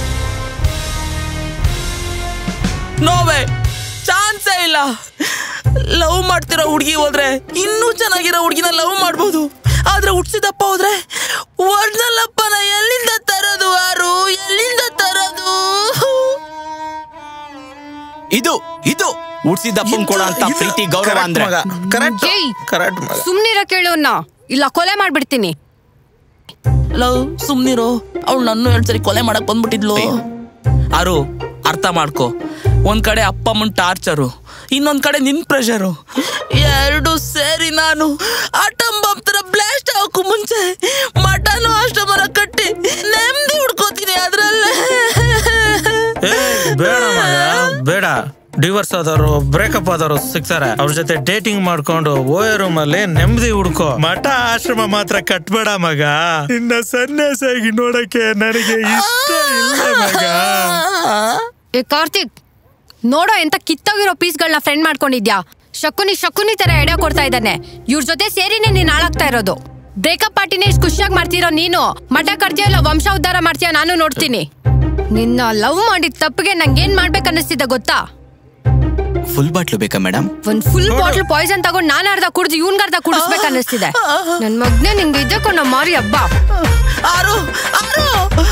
ನೋವೇ ಚಾನ್ಸೇ ಇಲ್ಲ ಲವ್ ಮಾಡ್ತಿರೋ ಹುಡುಗಿ ಹೋದ್ರೆ ಇನ್ನೂ ಚೆನ್ನಾಗಿರೋ ಹುಡುಗಿನ ಲವ್ ಮಾಡ್ಬೋದು ಆದ್ರೆ ಹುಟ್ಸಿದಪ್ಪ ಹೋದ್ರೆ ಒರಿಜಿನಲ್ ಅಪ್ಪನ ಎಲ್ಲಿಂದ ತರೋದು ಯಾರು ಎಲ್ಲಿಂದ ತರೋದು ಇದು ಇದು ಉಡ್ಸಿದಪ್ಪನ್ ಕೊಡೋ ಅಂತ ಪ್ರೀತಿ ಗೌರವ ಅಂದ್ರೆ ಕರೆಕ್ಟ್ ಏಯ್! ಕರೆಕ್ಟ್ ಮಗ ಸುಮ್ನಿರ ಕೇಳೋನ್ನ ಇಲ್ಲ ಕೊಲೆ ಮಾಡ್ಬಿಡ್ತೀನಿ ಲವ್ ಸುಮ್ನಿರೋ ಅವಳು ನನ್ನ ಎರಡ್ ಸರಿ ಕೊಲೆ ಮಾಡಕ್ ಬಂದ್ಬಿಟ್ಟಿದ್ಲು ಅರು ಅರ್ಥ ಮಾಡ್ಕೊ ಒಂದ್ ಕಡೆ ಅಪ್ಪ ಅಮ್ಮನ್ ಟಾರ್ಚರು ಇನ್ನೊಂದ್ ಕಡೆ ನಿನ್ ಪ್ರೆಷರು ಎರಡು ಸೇರಿ ನಾನು ಆಟಮ್ ಬಾಂಬ್ ತರ ಬ್ಲಾಸ್ಟ್ ಆಗೋಕ್ಕೂ ಮುಂಚೆ ಮಟನು ಅಷ್ಟಮರ ಕಟ್ಟಿ ನೆಮ್ಮದಿ ಹುಡ್ಕೋತೀನಿ ಅದ್ರಲ್ಲೇ ಏ ಬೇಡ ಮಗ ಬೇಡ ಡಿವೋರ್ಸ್ ಆದವರು ಬ್ರೇಕಪ್ ಆದವರು ಸಿಗ್ತಾರೆ ಅವ್ರ ಜೊತೆ ಡೇಟಿಂಗ್ ಮಾಡ್ಕೊಂಡು ಓಯೋ ರೂಮ್ ಅಲ್ಲಿ ನೆಮ್ಮದಿ ಹುಡ್ಕೋ ಮಠ ಆಶ್ರಮ ಮಾತ್ರ ಕಟ್ಬೇಡ ಮಗ ಇನ್ನ ಸನ್ಯಾಸಾಗಿ ನೋಡಕ್ಕೆ ನನಗೆ ಇಷ್ಟ ಇಲ್ಲ ಮಗ ಏ ಕಾರ್ತಿಕ್ ನೋಡೋ ಎಂತ ಕಿತ್ತೋಗಿರೋ ಪೀಸ್ಗಳನ್ನ ಫ್ರೆಂಡ್ ಮಾಡ್ಕೊಂಡಿದ್ಯಾ ಶಕುನಿ ಶಕುನಿ ತರ ಎಡೆ ಕೊಡ್ತಾ ಇದ್ದಾನೆ ಇವ್ರ ಜೊತೆ ಸೇರಿನೇ ನೀನ್ ಹಾಳಾಗ್ತಾ ಇರೋದು ಬ್ರೇಕಪ್ ಪಾರ್ಟಿನೇ ಇಷ್ಟು ಖುಷಿಯಾಗಿ ಮಾಡ್ತಿರೋ ನೀನು ಮಠ ಕಟ್ತೀಯ ಇಲ್ಲ ವಂಶ ಉದ್ಧಾರ ಮಾಡ್ತೀಯ ನಾನು ನೋಡ್ತೀನಿ ನಿನ್ನ ಲವ್ ಮಾಡಿದ ತಪ್ಪಿಗೆ ನಂಗೇನ್ ಮಾಡ್ಬೇಕನ್ನಿಸ್ತಿದೆ ಗೊತ್ತಾ ಫುಲ್ ಬಾಟ್ಲು ಬೇಕಾ ಮೇಡಮ್ ಒಂದ್ ಫುಲ್ ಬಾಟ್ಲ್ ಪಾಯ್ಸನ್ ತಗೊಂಡ್ ನಾನ್ ಅರ್ಧ ಕುಡ್ದು ಇವ್ನ್ ಅರ್ಧ ಕುಡಿಸ್ಬೇಕು ಅನ್ನಿಸ್ತಿದೆ ನನ್ ಮಗ್ನೆ ನಿಂಗೆ ಇದಕ್ಕೊಂಡ ಮಾರಿ ಹಬ್ಬ ಆರು ಆರು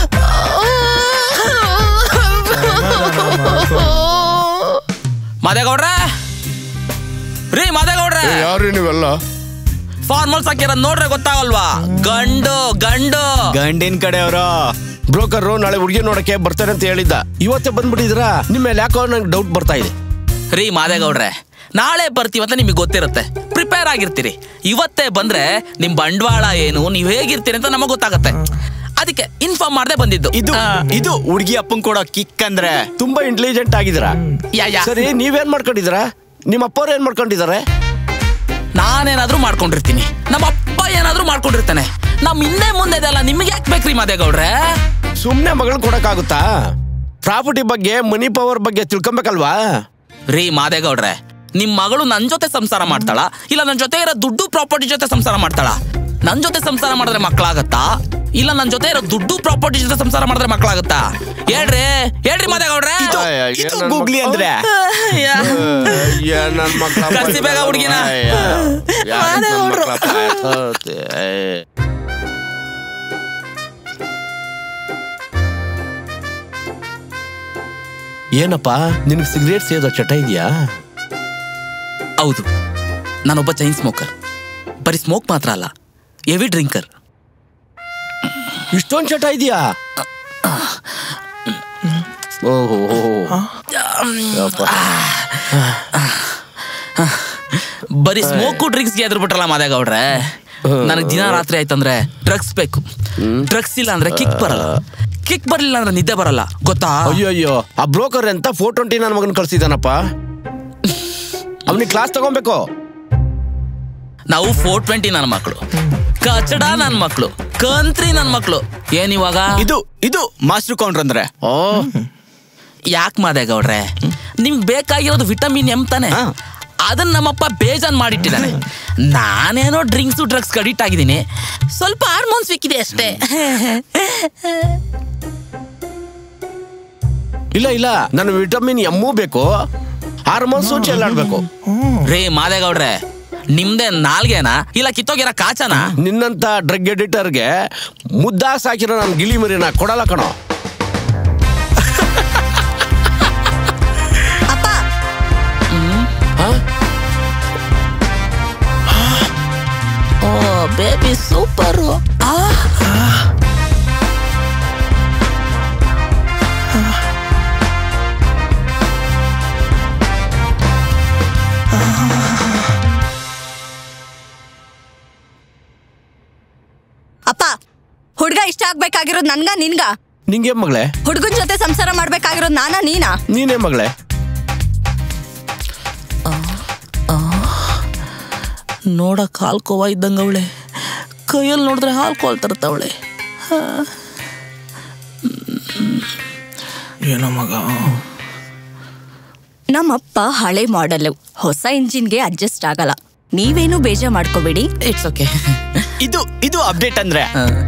ಮಾದೇಗೌಡ್ರೆ ರೀ ಮಾದೇಗೌಡ್ರೆ ಯಾರು ನೀವೆಲ್ಲ ಫಾರ್ಮಲ್ಸ್ ಹಾಕಿರ ನೋಡ್ರೆ ಗೊತ್ತಾಗಲ್ವಾ ಗಂಡು ಗಂಡು ಗಂಡಿನ ಕಡೆ ಅವರು ಬ್ರೋಕರ್ ನಾಳೆ ಹುಡುಗಿ ನೋಡಕ್ಕೆ ಬರ್ತಾರೆ ಅಂತ ಹೇಳಿದ್ದ ಇವತ್ತೇ ಬಂದ್ಬಿಟ್ಟಿದ್ರಾ ನಿಮ್ಮ ಮೇಲೆ ಯಾಕೋ ನಂಗೆ ಡೌಟ್ ಬರ್ತಾ ಇದೆ ರೀ ಮಾದೇಗೌಡ್ರೆ ನಾಳೆ ಬರ್ತೀವಂತ ನಿಮಗೆ ಗೊತ್ತಿರುತ್ತೆ ಪ್ರಿಪೇರ್ ಆಗಿರ್ತೀರಿ ಇವತ್ತೇ ಬಂದ್ರೆ ನಿಮ್ ಬಂಡವಾಳ ಏನು ನೀವ್ ಹೇಗಿರ್ತೀರಿ ಅಂತ ನಮಗ್ ಗೊತ್ತಾಗತ್ತೆ ಅದಕ್ಕೆ ಇನ್ಫಾರ್ಮ್ ಮಾಡದೆ ಬಂದಿದ್ದು ಇದು ಆ, ಇದು ಹುಡುಗಿ ಅಪ್ಪನ್ ಕೊಡೋ ಕಿಕ್ ಅಂದ್ರೆ ತುಂಬಾ ಇಂಟೆಲಿಜೆಂಟ್ ಆಗಿದ್ದೀರಾ ಯಾ, ಯಾ. ಸರಿ ನೀವೇನ್ ಮಾಡ್ಕೊಂಡಿದ್ದೀರಾ ನಿಮ್ಮ ಅಪ್ಪವ್ರು ಏನ್ ಮಾಡ್ಕೊಂಡಿದ್ದಾರೆ ನಾನೇನಾದ್ರೂ ಮಾಡ್ಕೊಂಡಿರ್ತೀನಿ ನಮ್ಮ ಅಪ್ಪ ಏನಾದ್ರೂ ಮಾಡ್ಕೊಂಡಿರ್ತಾನೆ ನಮ್ ಹಿಂದೆ ಮುಂದೆ ಇದೆಲ್ಲ ನಿಮ್ಗೆ ಯಾಕೆ ಬೇಕ್ರಿ ಮಾದೇಗೌಡ್ರೆ ಸುಮ್ನೆ ಮಗಳು ಕೊಡಕ್ಕಾಗುತ್ತಾ ಪ್ರಾಪರ್ಟಿ ಬಗ್ಗೆ ಮನಿ ಪವರ್ ಬಗ್ಗೆ ತಿಳ್ಕೊಬೇಕಲ್ವಾ ರೀ ಮಾದೇಗೌಡ್ರೆ ನಿಮ್ ಮಗಳು ನನ್ ಜೊತೆ ಸಂಸಾರ ಮಾಡ್ತಾಳ ಇಲ್ಲ ನನ್ ಜೊತೆ ಇರೋ ದುಡ್ಡು ಪ್ರಾಪರ್ಟಿ ಜೊತೆ ಸಂಸಾರ ಮಾಡ್ತಾಳ ನನ್ ಜೊತೆ ಸಂಸಾರ ಮಾಡಿದ್ರೆ ಮಕ್ಕಳಾಗತ್ತಾ ಇಲ್ಲ ನನ್ ಜೊತೆ ಇರೋ ದುಡ್ಡು ಪ್ರಾಪರ್ಟಿ ಜೊತೆ ಸಂಸಾರ ಮಾಡಿದ್ರೆ ಮಕ್ಕಳಾಗತ್ತಾ ಹೇಳ್ರಿ ಹೇಳ್ರಿ ಮಾದೇಗೌಡ್ರೆ ಇದು ಅಯ್ಯ, ಇದು ನನ್ ಗೂಗ್ಲಿ ಮಕ್ಳು- ಅಂದ್ರೆ ಯಾ. ಅಯ್ಯ, ನನ್ ಮಕ್ಳ ಕರ್ಸಿ ಬೇಗ ಹುಡ್ಗಿನ. ಅಯ್ಯ, ಯಾಕ್ ನನ್ ಮಾದೇಗೌಡ್ರು. ಮಕ್ಳ ಪಾಯ್ಸೋತೆ? ಅಯ್ಯ. ಏನಪ್ಪ ನಿನಗೆ ಸಿಗರೇಟ್ ಸೇದೋ ಚಟ ಇದೆಯಾ ಹೌದು ನಾನೊಬ್ಬ ಚೈನ್ ಸ್ಮೋಕರ್ ಬರೀ ಸ್ಮೋಕ್ ಮಾತ್ರ ಅಲ್ಲ ಹೆವಿ ಡ್ರಿಂಕರ್ ಇಷ್ಟೊಂದು ಚಟ ಇದೆಯಾ ಓಹೋ ಯಪ್ಪ. ಬರೀ ಸ್ಮೋಕು ಡ್ರಿಂಕ್ಸ್ಗೆ ಎದ್ರು ಬಿಟ್ರಲ್ಲ ಮಾದೇಗೌಡ್ರೆ ನನಗೆ ದಿನ ರಾತ್ರಿ ಆಯ್ತಂದ್ರೆ ಡ್ರಗ್ಸ್ ಬೇಕು ಡ್ರಗ್ಸ್ ಇಲ್ಲ ಅಂದ್ರೆ ಕಿಕ್ ಬರಲ್ಲ ಕಿಕ್ ಬರ್ಲಿಲ್ಲ ಅಂದ್ರೆ ನಿದ್ದೆ ಬರಲ್ಲ ಗೊತ್ತಾ ಅಯ್ಯೋ ಅಯ್ಯೋ ಆ ಬ್ರೋಕರ್ ಅಂತ ಫೋರ್ ಟ್ವೆಂಟಿ ನನ್ನ ಮಗನ ಕಳ್ಸಿದಾನಪ್ಪ ಅವನಿಗೆ ಕ್ಲಾಸ್ ತಗೊಬೇಕು ನಾವು ಫೋರ್ ಟ್ವೆಂಟಿ ನನ್ನ ಮಕ್ಕಳು ಕಚಡ ನನ್ನ ಮಕ್ಕಳು ಕಂತ್ರಿ ನನ್ನ ಮಕ್ಕಳು ಏನಿವಾಗ ಇದು ಇದು ಮಾಸ್ಟರ್ ಕೌಂಟ್ರ್ ಅಂದ್ರೆ ಓ ಯಾಕೆ ಮಾದೇಗೌಡ್ರೆ ನಿಮ್ಗೆ ಬೇಕಾಗಿರೋದು ವಿಟಮಿನ್ ಎಂ ತಾನೆ ಹಾ. ಅದನ್ನ ನಮ್ಮಪ್ಪ ಬೇಜಾನ್ ಮಾಡಿಟ್ಟಿದ್ದಾನೆ ನಾನೇನೋ ಡ್ರಿಂಕ್ಸು ಡ್ರಗ್ಸ್ ಅಡಿಕ್ಟ್ ಆಗಿದ್ದೀನಿ ಸ್ವಲ್ಪ ಹಾರ್ಮೋನ್ಸ್ ಸಿಕ್ಕಿದೆ ಅಷ್ಟೇ ಇಲ್ಲ ಇಲ್ಲ ನನ್ನ ವಿಟಮಿನ್ ಎಮ್ಮೂ ಬೇಕು ಹಾರ್ಮೋನ್ಸು ಚೆಲ್ಲಾಡ್ಬೇಕು ರೇ ಮಾದೇಗೌಡ್ರೆ ನಿಮ್ದೇ ನಾಲ್ಗೆನಾ ಇಲ್ಲ ಕಿತ್ತೋಗಿರೋ ಕಾಚನಾ ನಿನ್ನಂತ ಡ್ರಗ್ ಎಡಿಟರ್ಗೆ ಮುದ್ದಾ ಸಾಕಿರೋ ನನ್ನ ಗಿಳಿ ಮರಿನ ಕೊಡಲ್ಲ ಕಣೋ ಅಪ್ಪ ಹಾ? ಓ ಬೇಬಿ ಸೂಪರು ಅಪ್ಪ ಹುಡ್ಗ ಇಷ್ಟ ಆಗ್ಬೇಕಾಗಿರೋದ್ ನನ್ಗ ನಿನ್ಗ ನಿಂಗೆ ಮಗಳೇ ಹುಡ್ಗನ್ ಜೊತೆ ಸಂಸಾರ ಮಾಡ್ಬೇಕಾಗಿರೋದ್ ನಾನಾ ನೀನಾ ನೀನೇ ಮಗಳೇ ನೋಡಕ್ ಹಾಲ್ ಕೋವ ಇದ್ದಂಗ ಅವಳೆ ಕೈಯಲ್ಲಿ ನೋಡಿದ್ರೆ ಹಾಲ್ ಕೋಲ್ತಿರ್ತಾವಳೆ ಏನೋ ಮಗ ನಮ್ಮಪ್ಪ ಹಳೆ ಮಾಡೆಲ್ ಹೊಸ ಇಂಜಿನ್ಗೆ ಅಡ್ಜಸ್ಟ್ ಆಗಲ್ಲ ನೀವೇನು ಬೇಜಾರ್ ಮಾಡ್ಕೋಬೇಡಿ ಇಟ್ಸ್ ಓಕೆ ಇದು ಇದು ಅಪ್ಡೇಟ್ ಅಂದ್ರೆ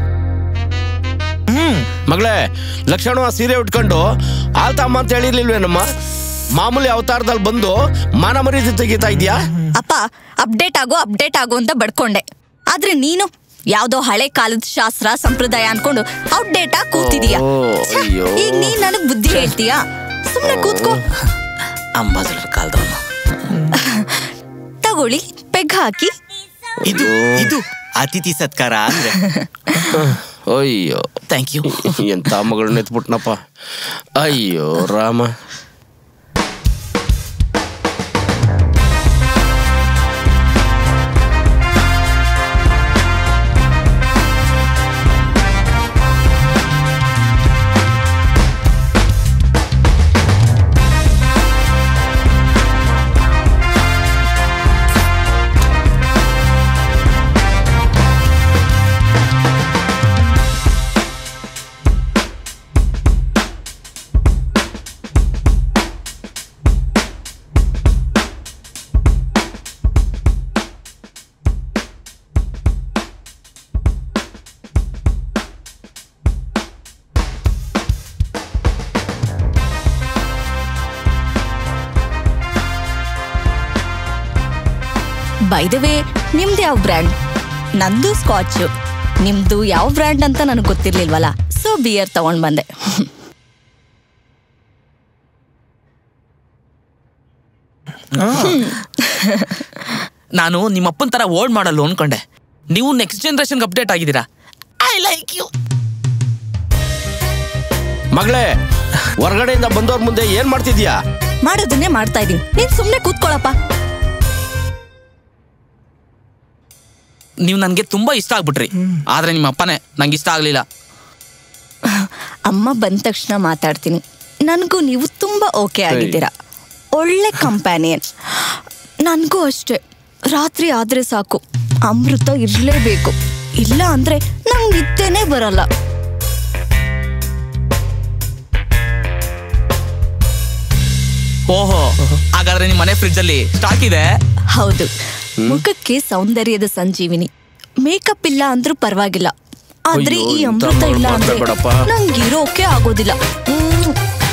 ಮಗಳೇ ಲಕ್ಷಣ ಆ ಸೀರೆ ಉಟ್ಕೊಂಡು ಆಲ್ತಮ್ಮ ಅಂತ ಹೇಳಿರ್ಲಿಲ್ವೇನಮ್ಮ ಮಾಮೂಲಿ ಅವತಾರದಲ್ಲಿ ಬಂದು ಮಾನ ಮರ್ಯಾದೆ ತೆಗಿತಾ ಇದೀಯಾ ಅಪ್ಪ ಅಪ್ಡೇಟ್ ಆಗೋ ಅಪ್ಡೇಟ್ ಆಗೋ ಅಂತ ಬಡ್ಕೊಂಡೆ ಆದ್ರೆ ನೀನು ಯಾವ್ದೋ ಹಳೆ ಕಾಲದ ಶಾಸ್ತ್ರ ಸಂಪ್ರದಾಯ ಅನ್ಕೊಂಡು ಔಟ್ಡೇಟ್ ಆಗಿ ಕೂತಿದೀಯ ಓ, ಛೆ, ಅಯ್ಯೋ. ಈಗ ನೀನ್ ನನಗ್ ಬುದ್ಧಿ ಹೇಳ್ತೀಯಾ ಸುಮ್ನೆ ಕೂತ್ಕೋ ಅಂಬಾಸಿಡರ್ ಕಾಲದವನು ತಗೊಳ್ಳಿ ಪೆಗ್ ಹಾಕಿ ಇದು ಇದು ಅತಿಥಿ ಸತ್ಕಾರ ಅಂದ್ರೆ ಅಯ್ಯೋ ಥ್ಯಾಂಕ್ ಯು ಎಂತ ಮಗಳನ್ನ ಎತ್ಬಿಟ್ನಪ್ಪ ಅಯ್ಯೋ ರಾಮ ಬೈ ದ ವೇ ನಿಮ್ದು ಯಾವ ಬ್ರ್ಯಾಂಡ್ ನಂದು ಸ್ಕಾಚ್ ನಿಮ್ದು ಯಾವ ಬ್ರ್ಯಾಂಡ್ ಅಂತ ನನಗೆ ಗೊತ್ತಿರ್ಲಿಲ್ವಲ್ಲ ಸೊ ಬಿಯರ್ ತಗೊಂಡ್ ಬಂದೆ ನಾನು ನಿಮ್ಮಪ್ಪನ ತರ ಓಲ್ಡ್ ಮಾಡಲ್ಲ ಅನ್ಕೊಂಡೆ ನೀವು ನೆಕ್ಸ್ಟ್ ಜನರೇಷನ್ಗೆ ಅಪ್ಡೇಟ್ ಆಗಿದ್ದೀರಾ ಐ ಲೈಕ್ ಯು ಮಗಳೇ ಹೊರಗಡೆಯಿಂದ ಬಂದವ್ರ ಮುಂದೆ ಏನ್ ಮಾಡ್ತಿದ್ಯಾ ಮಾಡೋದನ್ನೇ ಮಾಡ್ತಾ ಇದೀನಿ ನೀನ್ ಸುಮ್ನೆ ಕೂತ್ಕೊಳಪ್ಪ ನೀವು ನನಗೆ ತುಂಬಾ ಇಷ್ಟ ಆಗ್ಬಿಟ್ರಿ ಆದ್ರೆ ನಿಮ್ಮ ಅಪ್ಪನೇ ನಂಗೆ ಇಷ್ಟ ಆಗ್ಲಿಲ್ಲ ಅಮ್ಮ ಬಂದ ತಕ್ಷಣ ಮಾತಾಡ್ತೀನಿ ನನಗೂ ನೀವು ತುಂಬಾ ಓಕೆ ಆಗಿದ್ದೀರಾ ಒಳ್ಳೆ ಕಂಪ್ಯಾನಿಯನ್ ನನಗೂ ಅಷ್ಟೇ ರಾತ್ರಿ ಆದ್ರೆ ಸಾಕು ಅಮೃತ ಇರಲೇಬೇಕು ಇಲ್ಲ ಅಂದ್ರೆ ನಂಗೆ ನಿದ್ದೆನೇ ಬರಲ್ಲ ಓಹೋ ಹಾಗಾದ್ರೆ ನಿಮ್ಮ ಮನೆ ಫ್ರಿಜ್ ಅಲ್ಲಿ ಸ್ಟಾಕ್ ಇದೆ ಹೌದು ಮುಖಕ್ಕೆ ಸೌಂದರ್ಯದ ಸಂಜೀವಿನಿ ಮೇಕಪ್ ಇಲ್ಲ ಅಂದ್ರೂ ಪರವಾಗಿಲ್ಲ ಆದ್ರೆ ಅಯ್ಯೋ, ಈ ಇಂಥ ಅಮೃತ ಇಲ್ಲ ಮಾತ್ ಅಂದ್ರೆ ಮಾತಾಡ್ಬೇಡಪ್ಪ. ನಂಗೆ ಇರೋಕೆ ಆಗೋದಿಲ್ಲ ಹ್ಮ್.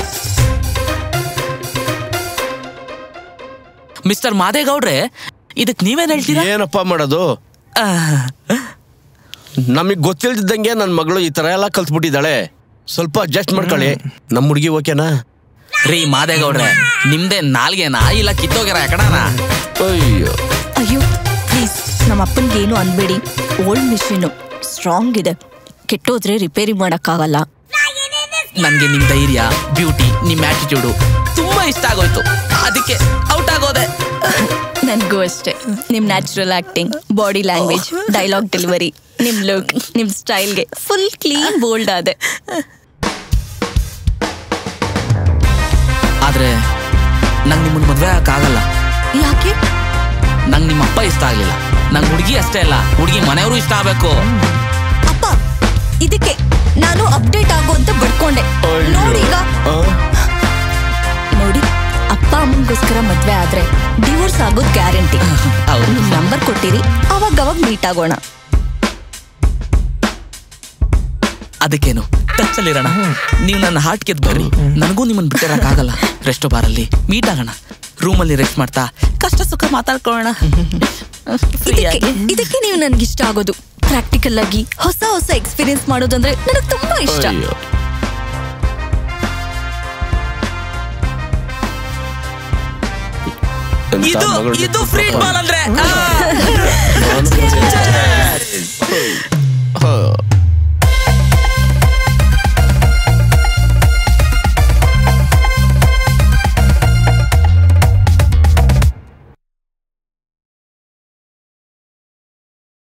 ಮಿಸ್ಟರ್ ಮಾದೇಗೌಡ್ರೆ ಇದಕ್ ನೀವೇನ್ ಹೇಳ್ತೀರಾ ಏನಪ್ಪ ಮಾಡೋದು ಆಹ್, ನಮಗ್ ಗೊತ್ತಿಲ್ದಿದ್ದಂಗೆ ನನ್ನ ಮಗಳು ಈ ತರ ಎಲ್ಲ ಕಲ್ತ್ಬಿಟ್ಟಿದ್ದಾಳೆ ಸ್ವಲ್ಪ ಅಡ್ಜಸ್ಟ್ ಮಾಡ್ಕೊಳ್ಳಿ ನಮ್ಮ ಹುಡುಗಿ ಓಕೆನಾ ರೀ ಮಾದೇಗೌಡ್ರೆ ನಿಮ್ದೇ ನಾಲ್ಗೆನಾ ಇಲ್ಲ ಕಿತ್ತೋಗ್ಯಾರ ಯಾಕಡಾನ ಅಯ್ಯೋ ಅಯ್ಯೋ ಪ್ಲೀಸ್ ನಮ್ಮ ಅಪ್ಪನ್ಗೆ ಏನು ಅನ್ಬೇಡಿ ಓಲ್ಡ್ ಮಿಷಿನು ಸ್ಟ್ರಾಂಗ್ ಇದೆ ಕೆಟ್ಟೋದ್ರೆ ರಿಪೇರಿ ಮಾಡಕ್ಕಾಗಲ್ಲ ನನ್ಗೆ ನಿಮ್ ಧೈರ್ಯ ಬ್ಯೂಟಿ ನಿಮ್ ಆಟಿಟ್ಯೂಡು ತುಂಬಾ ಇಷ್ಟ ಆಗೋಯ್ತು ಅದಕ್ಕೆ ಔಟ್ ಆಗೋದೆ ನನಗೂ ಅಷ್ಟೇ ನಿಮ್ natural acting body language dialogue delivery ನಿಮ್ ಲುಕ್ ನಿಮ್ ಸ್ಟೈಲ್ಗೆ ಫುಲ್ ಕ್ಲೀನ್ ಬೋಲ್ಡ್ ಆದೆ ಆದ್ರೆ ನಂಗೆ ನಿಮ್ಮನ್ನ ಮದ್ವೆ ಆಗಕ್ಕಾಗಲ್ಲ ಯಾಕೆ ನಂಗೆ ನಿಮ್ಮ ಅಪ್ಪ ಇಷ್ಟ ಆಗ್ಲಿಲ್ಲ ನಂಗೆ ಹುಡುಗಿ ಅಷ್ಟೇ ಅಲ್ಲ ಹುಡುಗಿ ಮನೆಯವರು ಇಷ್ಟ ಆಗ್ಬೇಕು ಅಪ್ಪ ಇದಕ್ಕೆ ನಾನು ಅಪ್ಡೇಟ್ ಆಗು ಅಂತ ಬಡ್ಕೊಂಡೆ ನೋಡಿ ಈಗ ನೋಡಿ ಅಪ್ಪ ಅಮ್ಮನಿಗೋಸ್ಕರ ಮದ್ವೆ ಆದ್ರೆ ಡಿವೋರ್ಸ್ ಆಗೋದ್ ಗ್ಯಾರಂಟಿ ಹೌದು. ನಿಮ್ ನಂಬರ್ ಕೊಟ್ಟಿರಿ ಅವಾಗ ಅವಾಗ ಮೀಟ್ ಆಗೋಣ ಅದಕ್ಕೇನು ಟಚ್ ಅಲ್ಲಿರೋಣ ನೀವು ನನ್ನ ಹಾರ್ಟ್ ಗೆದ್ದು ಬರ್ರಿ ನನಗೂ ನಿಮ್ಮನ್ನ ಬಿಟ್ಟಿರಕ್ಕಾಗಲ್ಲ ರೆಸ್ಟೋ ಬಾರಲ್ಲಿ ಮೀಟ್ ಆಗೋಣ ರೂಮಲ್ಲಿ ರೆಸ್ಟ್ ಮಾಡ್ತಾ ಕಷ್ಟ ಸುಖ ಮಾತಾಡ್ಕೊಳ್ಳೋಣ Free ಇದಕ್ಕೆ ಆಗಿ. ಇದಕ್ಕೆ ನೀವು ನನ್ಗೆ ಇಷ್ಟ ಆಗೋದು ಪ್ರಾಕ್ಟಿಕಲ್ ಆಗಿ ಹೊಸ ಹೊಸ ಎಕ್ಸ್ಪೀರಿಯನ್ಸ್ ಮಾಡೋದಂದ್ರೆ ನನಗೆ ತುಂಬಾ ಇಷ್ಟ ಅಯ್ಯೋ ಎಂತ ಇದು ಮಗಳು ಇದು ಫ್ರೀ ಬಾಲ್ ಅಂದ್ರೆ ಆ!